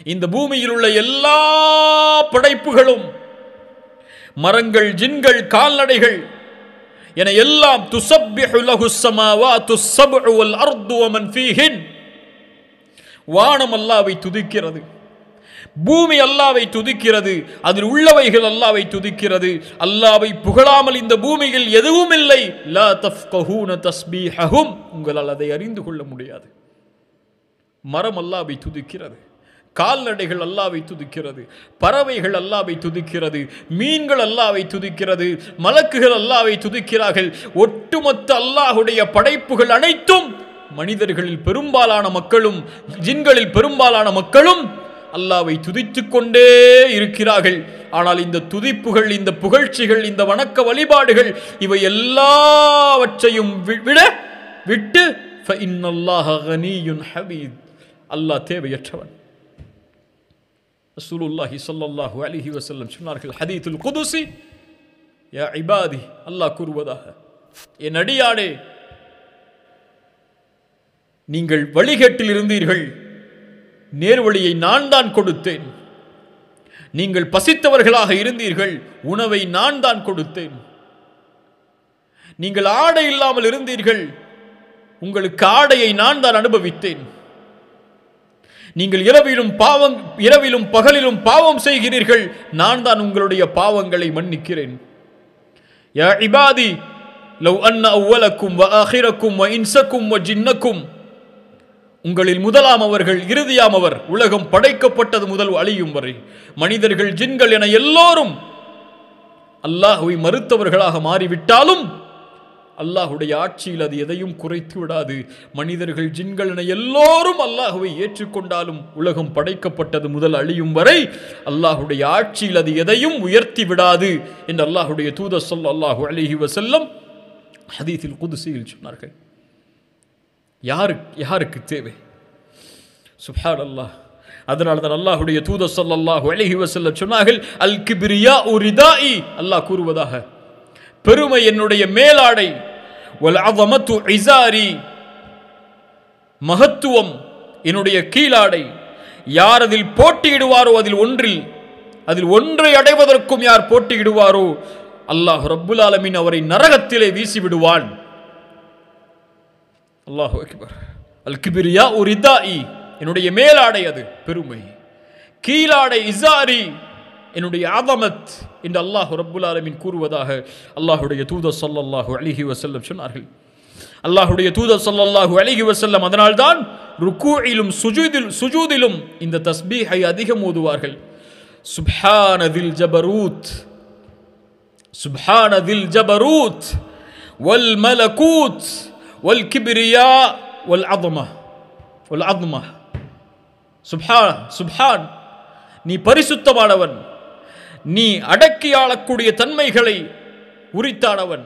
இந்த பூமியில் உள்ள எல்லா படைப்புகளும் மரங்கள் ஜின்கள் கால்நடைகள் என எல்லாம் துசப்பிஹு லஹு ஸமாவாத்து ஸப்உ வல் அர்து வமன் ஃபீஹின் வானம் அல்லாவை துதிக்கிறது பூமி அல்லாவை துதிக்கிறது அதில் உள்ளவைகள் அல்லாவை துதிக்கிறது அல்லாவை புகழாமல் இந்த பூமியில் எதுவும் இல்லை லா தஃப்கஹூன தஸ்பீஹஹும் உங்களால் அதை அறிந்து கொள்ள முடியாது மரம் அல்லாவை துதிக்கிறது கால்நடைகள் அல்லாவை துதிக்கிறது பறவைகள் அல்லாவை துதிக்கிறது மீன்கள் அல்லாவை துதிக்கிறது மலக்குகள் அல்லாவை துதிக்கிறார்கள் ஒட்டுமொத்த அல்லாஹுடைய படைப்புகள் அனைத்தும் மனிதர்களில் பெரும்பாலான மக்களும் ஜின்களில் பெரும்பாலான மக்களும் அல்லாவை துதித்துக் கொண்டே இருக்கிறார்கள் ஆனால் இந்த துதிப்புகள் இந்த புகழ்ச்சிகள் இந்த வணக்க வழிபாடுகள் இவை எல்லாவற்றையும் வி- விட விட்டு فَإِنَّ اللَّهَ غَنِيٌّ حَمِيدٌ அல்லாஹ் தேவையற்றவன் ரசூலுல்லாஹி ஸல்லல்லாஹு அலைஹி வஸல்லம் சொன்னார்கள் ஹதீத்துல் குதுசி யா இபாதி அல்லாஹ் கூறுவதாக என் அடியானே நீங்கள் வழிகேட்டில் இருந்தீர்கள் நேர்வழியை நான் தான் கொடுத்தேன் நீங்கள் பசித்தவர்களாக இருந்தீர்கள் உணவை நான் தான் கொடுத்தேன் நீங்கள் ஆடை இல்லாமல் இருந்தீர்கள் உங்களுக்கு ஆடையை நான் தான் அனுபவித்தேன் நீங்கள் இரவிலும் பாவம் இரவிலும் பகலிலும் பாவம் செய்கிறீர்கள் நான் தான் உங்களுடைய பாவங்களை மன்னிக்கிறேன் யா இபாதி லவ் அன்ன அவ்வலக்கும் வ ஆஹிரக்கும் வ இன்சக்கும் வ ஜின்னக்கும் உங்களில் முதலாம் அவர்கள் இறுதியாம் அவர் உலகம் படைக்கப்பட்டது முதல் அழியும் வரை மனிதர்கள் ஜின்கள் என எல்லோரும் அல்லாஹுவை மறுத்தவர்களாக மாறிவிட்டாலும் அல்லாஹுடைய ஆட்சியில் அது எதையும் குறைத்து விடாது மனிதர்கள் ஜின்கள் என எல்லோரும் அல்லாஹுவை ஏற்றுக்கொண்டாலும் உலகம் படைக்கப்பட்டது முதல் அழியும் வரை அல்லாஹுடைய ஆட்சியில் அது எதையும் உயர்த்தி விடாது என்று அல்லாஹுடைய தூதர் சொல் அல்லாஹு அலிஹி வசல்லம் ஹதீஸில் குதுசியில் சொன்னார்கள் யாருக்கு யாருக்கு தேவை சுப்ஹான் அல்லாஹ் அதனால தான் அல்லாஹுடைய தூதர் ஸல்லல்லாஹு அலைஹி வஸல்லம் சொன்னார்கள் அல் கிப்ரியா உரிதாஇ அல்லாஹ் கூறுவதாக பெருமை என்னுடைய மேலாடை வல் அஸமத்து இஸாரி மகத்துவம் என்னுடைய கீழாடை யார் அதில் போட்டியிடுவாரோ அதில் ஒன்றில் அதில் ஒன்றை அடைவதற்கும் யார் போட்டியிடுவாரோ அல்லாஹ் ரப்புல் ஆலமீன் அவரை நரகத்திலே வீசி விடுவான் அல்லாஹு அக்பர் அல் கிபிரியா உரிதாஇ என்னுடைய மேலாடை அது பெருமை கீழாடை இசாரி என்னுடைய ஆதமத் என்று அல்லாஹ் ரப்புல் ஆலமீன் கூறுவதாக அல்லாஹுடைய தூதர் ஸல்லல்லாஹு அலைஹி வஸல்லம் சொன்னார்கள் அல்லாஹுடைய தூதர் ஸல்லல்லாஹு அலைஹி வஸல்லம் அதனால்தான் ருக்கூஇலும் சுஜூதில் சுஜூதிலும் இந்த தஸ்பீஹை அதிகம் ஓதுவார்கள் சுப்ஹானதில் ஜபரூத் சுப்ஹானதில் ஜபரூத் வல் மலகூத் வல் கிப்ரியா வல் அதம வல் அதம சுப்ஹான் சுப்ஹான் நீ பரிசுத்தமானவன் நீ அடக்கி ஆளக்கூடிய தன்மைகளை உரித்தானவன்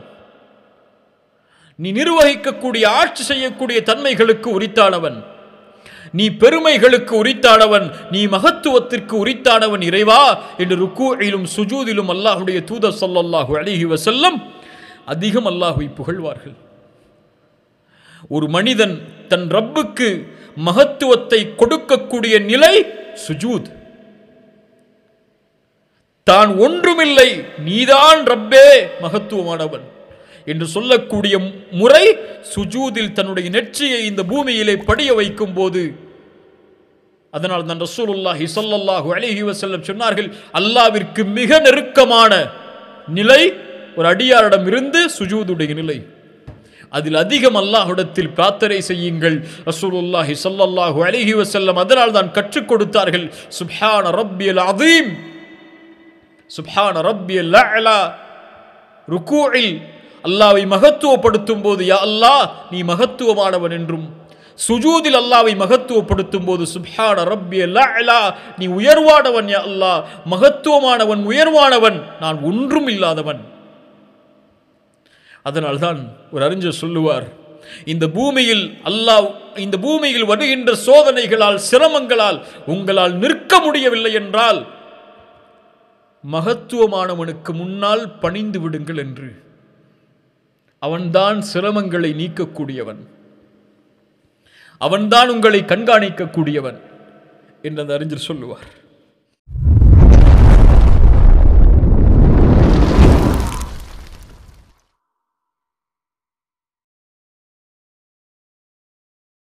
நீ நிர்வகிக்கக்கூடிய ஆட்சி செய்யக்கூடிய தன்மைகளுக்கு உரித்தானவன் நீ பெருமைகளுக்கு உரித்தானவன் நீ மகத்துவத்திற்கு உரித்தானவன் இறைவா என்று ருக்கூயிலும் சுஜூதிலும் அல்லாஹுடைய தூதர் ஸல்லல்லாஹு அலைஹி வஸல்லம் அதிகம் அல்லாஹுவை புகழ்வார்கள் ஒரு மனிதன் தன் ரப்புக்கு மகத்துவத்தை கொடுக்கக்கூடிய நிலை சுஜூத் தான் ஒன்றுமில்லை நீதான் ரப்பே மகத்துவமானவன் என்று சொல்லக்கூடிய முறை சுஜூதில் தன்னுடைய நெற்றியை இந்த பூமியிலே படிய வைக்கும் போது அதனால் தான் ரசூலுல்லாஹி ஸல்லல்லாஹு அலைஹி வஸல்லம் சொன்னார்கள் அல்லாவிற்கு மிக நெருக்கமான நிலை ஒரு அடியாரிடம் இருந்து சுஜூதுடைய நிலை அதில் அதிகம் அல்லாஹ்விடத்தில் பிரார்த்தனை செய்யுங்கள் ரசூலுல்லாஹி ஸல்லல்லாஹு அலைஹி வஸல்லம் அதனால் தான் கற்றுக் கொடுத்தார்கள் சுப்ஹான ரப்பியல் அதீம் சுப்ஹான ரப்பியல் அலா ருக்கூஇல் அல்லாவை மகத்துவப்படுத்தும் போது யா அல்லாஹ் நீ மகத்துவமானவன் என்றும் சுஜூதில் அல்லாவை மகத்துவப்படுத்தும் போது சுப்ஹான ரப்பியல் அலா நீ உயர்வானவன் யா அல்லாஹ் மகத்துவமானவன் உயர்வானவன் நான் ஒன்றும் இல்லாதவன் அதனால்தான் ஒரு அறிஞர் சொல்லுவார் இந்த பூமியில் அல்லாஹ் இந்த பூமியில் வருகின்ற சோதனைகளால் சிரமங்களால் உங்களால் நிற்க முடியவில்லை என்றால் மகத்துவமானவனுக்கு முன்னால் பணிந்து விடுங்கள் என்று அவன்தான் சிரமங்களை நீக்கக்கூடியவன் அவன்தான் உங்களை கண்காணிக்கக்கூடியவன் என்று அந்த அறிஞர் சொல்லுவார்